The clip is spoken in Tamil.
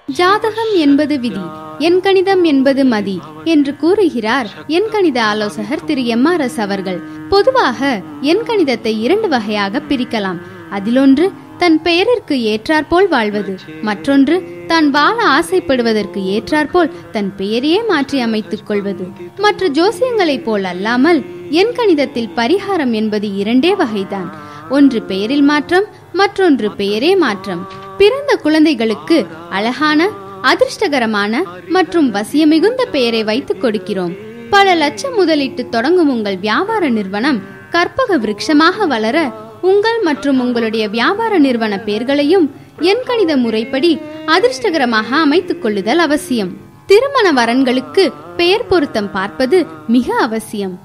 ஜாதகம் என்பது விதி என் கணிதம் என்பது மதி என்று கூறுகிறார் என் கணித ஆலோசகர் திரு எம் ஆர் எஸ் அவர்கள் பொதுவாக என் கணிதத்தை இரண்டு வகையாக பிரிக்கலாம் அதிலொன்று தன் பெயரிற்கு ஏற்றாற்போல் வாழ்வது மற்றொன்று தான் வாழ ஆசைப்படுவதற்கு ஏற்றாற்போல் தன் பெயரையே மாற்றி அமைத்துக் கொள்வது மற்ற ஜோசியங்களைப் போல் அல்லாமல் என் கணிதத்தில் பரிகாரம் என்பது இரண்டே வகைதான் ஒன்று பெயரில் மாற்றம் மற்றொன்று பெயரே மாற்றம் பிறந்த குழந்தைகளுக்கு அழகான அதிர்ஷ்டகரமான மற்றும் வசியமிகுந்த பெயரை வைத்துக் கொடுக்கிறோம் பல லட்சம் முதலிட்டு தொடங்கும் உங்கள் வியாபார நிறுவனம் கற்பக விருட்சமாக வளர உங்கள் மற்றும் உங்களுடைய வியாபார நிறுவன பெயர்களையும் எண்கணித முறைப்படி அதிர்ஷ்டகரமாக அமைத்துக் கொள்ளுதல் அவசியம் திருமண வரன்களுக்கு பெயர் பொருத்தம் பார்ப்பது மிக அவசியம்